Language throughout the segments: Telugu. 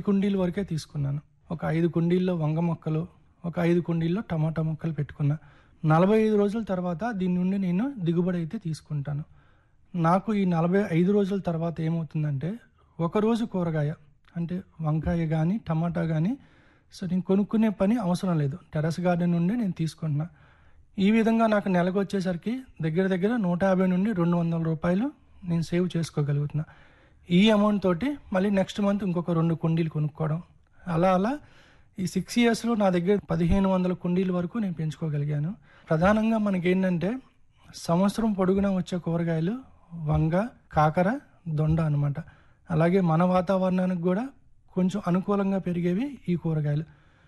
కుండీల వరకే తీసుకున్నాను ఒక ఐదు కుండీల్లో వంగ మొక్కలు ఒక ఐదు కుండీల్లో టమాటా మొక్కలు పెట్టుకున్నా నలభై ఐదు రోజుల తర్వాత దీని నుండి నేను దిగుబడి అయితే తీసుకుంటాను నాకు ఈ నలభై ఐదు రోజుల తర్వాత ఏమవుతుందంటే ఒక రోజు కూరగాయ అంటే వంకాయ కానీ టమాటా కానీ సో నేను కొనుక్కునే పని అవసరం లేదు టెరస్ గార్డెన్ నుండి నేను తీసుకుంటున్నా ఈ విధంగా నాకు నెలకు వచ్చేసరికి దగ్గర దగ్గర నూట యాభై నుండి రెండు వందల రూపాయలు నేను సేవ్ చేసుకోగలుగుతున్నా ఈ అమౌంట్ తోటి మళ్ళీ నెక్స్ట్ మంత్ ఇంకొక రెండు కుండీలు కొనుక్కోవడం అలా అలా ఈ సిక్స్ ఇయర్స్లో నా దగ్గర పదిహేను వందల కుండీల వరకు నేను పెంచుకోగలిగాను ప్రధానంగా మనకేంటంటే సంవత్సరం పొడుగునా వచ్చే కూరగాయలు వంగ కాకర దొండ అనమాట అలాగే మన వాతావరణానికి కూడా కొంచెం అనుకూలంగా పెరిగేవి ఈ కూరగాయలు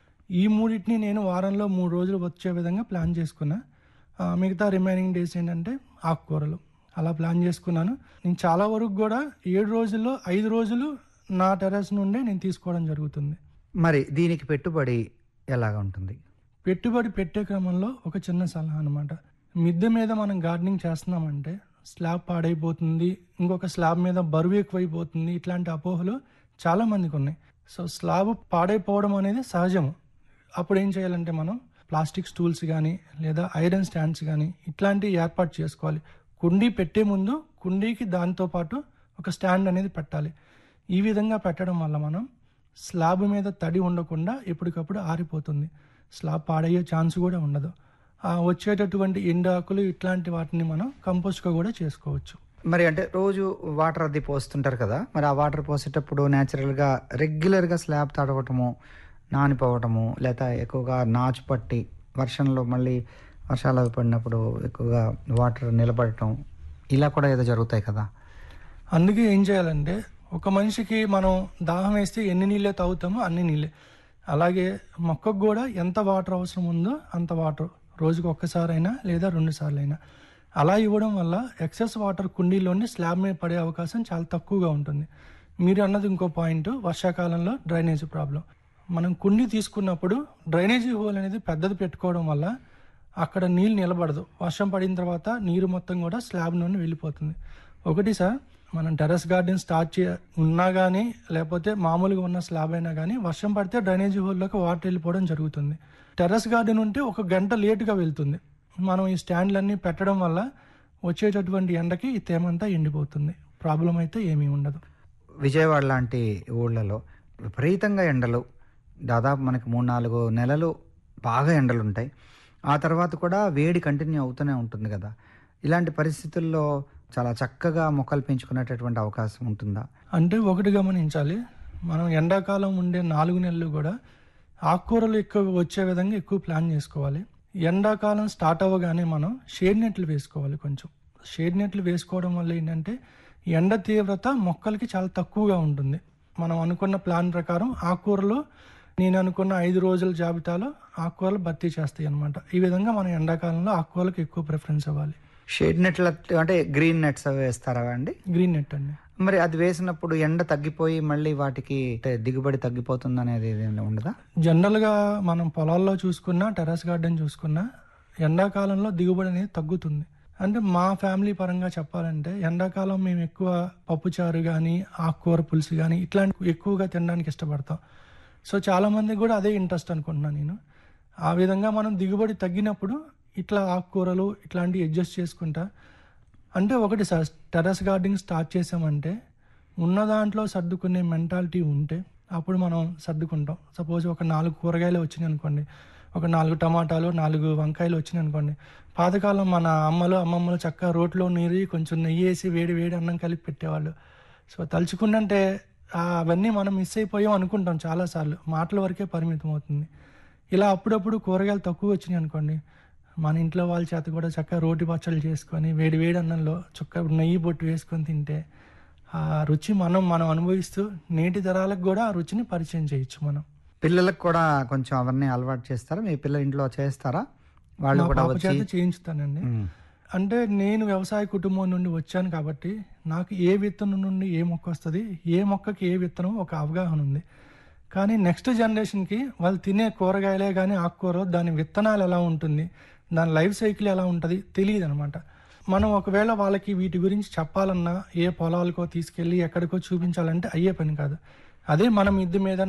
ఈ మూడింటిని నేను వారంలో మూడు రోజులు వచ్చే విధంగా ప్లాన్ చేసుకున్నా ఆ, మిగతా రిమైనింగ్ డేస్ ఏంటంటే ఆకుకూరలు అలా ప్లాన్ చేసుకున్నాను నేను చాలా వరకు కూడా ఏడు రోజుల్లో ఐదు రోజులు నా టెర్రస్ నుండే నేను తీసుకోవడం జరుగుతుంది మరి దీనికి పెట్టుబడి ఎలాగ ఉంటుంది పెట్టుబడి పెట్టే క్రమంలో ఒక చిన్న సలహా అనమాట మిద్దె మీద మనం గార్డెనింగ్ చేస్తున్నామంటే స్లాబ్ పాడైపోతుంది ఇంకొక స్లాబ్ మీద బరువు ఎక్కువైపోతుంది ఇట్లాంటి అపోహలు చాలా మందికి ఉన్నాయి సో స్లాబ్ పాడైపోవడం అనేది సహజము అప్పుడు ఏం చేయాలంటే మనం ప్లాస్టిక్ స్టూల్స్ కానీ లేదా ఐరన్ స్టాండ్స్ కానీ ఇట్లాంటివి ఏర్పాటు చేసుకోవాలి కుండీ పెట్టే ముందు కుండీకి దాంతో పాటు ఒక స్టాండ్ అనేది పెట్టాలి ఈ విధంగా పెట్టడం వల్ల మనం స్లాబ్ మీద తడి ఉండకుండా ఎప్పటికప్పుడు ఆరిపోతుంది స్లాబ్ పాడయ్యే ఛాన్స్ కూడా ఉండదు ఆ వచ్చేటటువంటి ఎండాకులు ఇట్లాంటి వాటిని మనం కంపోస్ట్గా కూడా చేసుకోవచ్చు మరి అంటే రోజు వాటర్ అది పోస్తుంటారు కదా మరి ఆ వాటర్ పోసేటప్పుడు న్యాచురల్గా రెగ్యులర్గా స్లాబ్ తడవటము నానిపోవటము లేదా ఎక్కువగా నాచు పట్టి వర్షంలో మళ్ళీ వర్షాలు అవి పడినప్పుడు ఎక్కువగా వాటర్ నిలబడటం ఇలా కూడా ఏదో జరుగుతాయి కదా అందుకే ఏం చేయాలంటే ఒక మనిషికి మనం దాహం వేస్తే ఎన్ని నీళ్ళే తాగుతామో అన్ని నీళ్ళే అలాగే మొక్కకు కూడా ఎంత వాటర్ అవసరం ఉందో అంత వాటర్ రోజుకు ఒక్కసారైనా లేదా రెండు సార్లు అయినా అలా ఇవ్వడం వల్ల ఎక్సెస్ వాటర్ కుండీలోని స్లాబ్ మీద పడే అవకాశం చాలా తక్కువగా ఉంటుంది మీరు అన్నది ఇంకో పాయింట్ వర్షాకాలంలో డ్రైనేజ్ ప్రాబ్లం మనం కుండీ తీసుకున్నప్పుడు డ్రైనేజీ హోల్ అనేది పెద్దది పెట్టుకోవడం వల్ల అక్కడ నీళ్ళు నిలబడదు వర్షం పడిన తర్వాత నీరు మొత్తం కూడా స్లాబ్ నుండి వెళ్ళిపోతుంది ఒకటి సార్ మనం టెర్రస్ గార్డెన్ స్టార్ట్ చే ఉన్నా కానీ లేకపోతే మామూలుగా ఉన్న స్లాబ్ అయినా కానీ వర్షం పడితే డ్రైనేజీ హోల్లోకి వాటర్ వెళ్ళిపోవడం జరుగుతుంది టెర్రస్ గార్డెన్ ఉంటే ఒక గంట లేటుగా వెళ్తుంది మనం ఈ స్టాండ్లన్నీ పెట్టడం వల్ల వచ్చేటటువంటి ఎండకి ఈ తేమంతా ఎండిపోతుంది ప్రాబ్లం అయితే ఏమీ ఉండదు విజయవాడ లాంటి ఊళ్ళలో విపరీతంగా ఎండలు దాదాపు మనకి మూడు నాలుగు నెలలు బాగా ఎండలు ఉంటాయి ఆ తర్వాత కూడా వేడి కంటిన్యూ అవుతూనే ఉంటుంది కదా ఇలాంటి పరిస్థితుల్లో చాలా చక్కగా మొక్కలు పెంచుకునేటటువంటి అవకాశం ఉంటుందా అంటే ఒకటి గమనించాలి మనం ఎండాకాలం ఉండే నాలుగు నెలలు కూడా ఆకుకూరలు ఎక్కువ వచ్చే విధంగా ఎక్కువ ప్లాన్ చేసుకోవాలి ఎండాకాలం స్టార్ట్ అవ్వగానే మనం షేడ్ నెట్లు వేసుకోవాలి కొంచెం షేడ్ నెట్లు వేసుకోవడం వల్ల ఏంటంటే ఎండ తీవ్రత మొక్కలకి చాలా తక్కువగా ఉంటుంది మనం అనుకున్న ప్లాన్ ప్రకారం ఆకుకూరలు నేను అనుకున్న ఐదు రోజుల జాబితాలో ఆకుకూరలు భర్తీ చేస్తాయి అన్నమాట ఈ విధంగా మనం ఎండాకాలంలో ఆకుకూరలకు ఎక్కువ ప్రిఫరెన్స్ ఇవ్వాలి షేడ్ నెట్ల అంటే గ్రీన్ నెట్స్ అవి వేస్తారా అండి గ్రీన్ నెట్ అండి మరి అది వేసినప్పుడు ఎండ తగ్గిపోయి మళ్ళీ వాటికి అంటే దిగుబడి తగ్గిపోతుంది అనేది ఏదైనా ఉండదా జనరల్గా మనం పొలాల్లో చూసుకున్నా టెర్రస్ గార్డెన్ చూసుకున్నా ఎండాకాలంలో దిగుబడి అనేది తగ్గుతుంది అంటే మా ఫ్యామిలీ పరంగా చెప్పాలంటే ఎండాకాలం మేము ఎక్కువ పప్పుచారు కానీ ఆకుకూర పులుసు కానీ ఇట్లాంటి ఎక్కువగా తినడానికి ఇష్టపడతాం సో చాలా మందికి కూడా అదే ఇంట్రెస్ట్ అనుకుంటున్నాను నేను ఆ విధంగా మనం దిగుబడి తగ్గినప్పుడు ఇట్లా ఆకుకూరలు ఇట్లాంటివి అడ్జస్ట్ చేసుకుంటా అంటే ఒకటి సార్ టెర్రస్ గార్డెనింగ్ స్టార్ట్ చేసామంటే ఉన్న దాంట్లో సర్దుకునే మెంటాలిటీ ఉంటే అప్పుడు మనం సర్దుకుంటాం సపోజ్ ఒక నాలుగు కూరగాయలు వచ్చినాయి అనుకోండి ఒక నాలుగు టమాటాలు నాలుగు వంకాయలు వచ్చినాయి అనుకోండి పాతకాలం మన అమ్మలు అమ్మమ్మలు చక్కగా రోట్లో నీరు కొంచెం నెయ్యి వేసి వేడి వేడి అన్నం కలిపి పెట్టేవాళ్ళు సో తలుచుకుంటే అవన్నీ మనం మిస్ అయిపోయాం అనుకుంటాం చాలాసార్లు మాటల వరకే పరిమితం అవుతుంది ఇలా అప్పుడప్పుడు కూరగాయలు తక్కువ వచ్చినాయి అనుకోండి మన ఇంట్లో వాళ్ళ చేత కూడా చక్కగా రోటి పచ్చళ్ళు చేసుకొని వేడి వేడి అన్నంలో చుక్క నెయ్యి బొట్టు వేసుకొని తింటే ఆ రుచి మనం మనం అనుభవిస్తూ నేటి తరాలకు కూడా ఆ రుచిని పరిచయం చేయొచ్చు మనం పిల్లలకు కూడా కొంచెం అవన్నీ అలవాటు చేస్తారా మీ పిల్లలు ఇంట్లో చేస్తారా వాళ్ళు మా కూడా పాప వచ్చి చేత చేయించుతానండి ఉమ్. అంటే నేను వ్యవసాయ కుటుంబం నుండి వచ్చాను కాబట్టి నాకు ఏ విత్తనం నుండి ఏ మొక్క వస్తుంది ఏ మొక్కకి ఏ విత్తనం ఒక అవగాహన ఉంది కానీ నెక్స్ట్ జనరేషన్కి వాళ్ళు తినే కూరగాయలే కానీ ఆకుకూర దాని విత్తనాలు ఎలా ఉంటుంది దాని లైఫ్ సైకిల్ ఎలా ఉంటుంది తెలియదు అనమాట మనం ఒకవేళ వాళ్ళకి వీటి గురించి చెప్పాలన్నా ఏ పొలాలకో తీసుకెళ్ళి ఎక్కడికో చూపించాలంటే అయ్యే పని కాదు అదే మనం మిద్దె మీద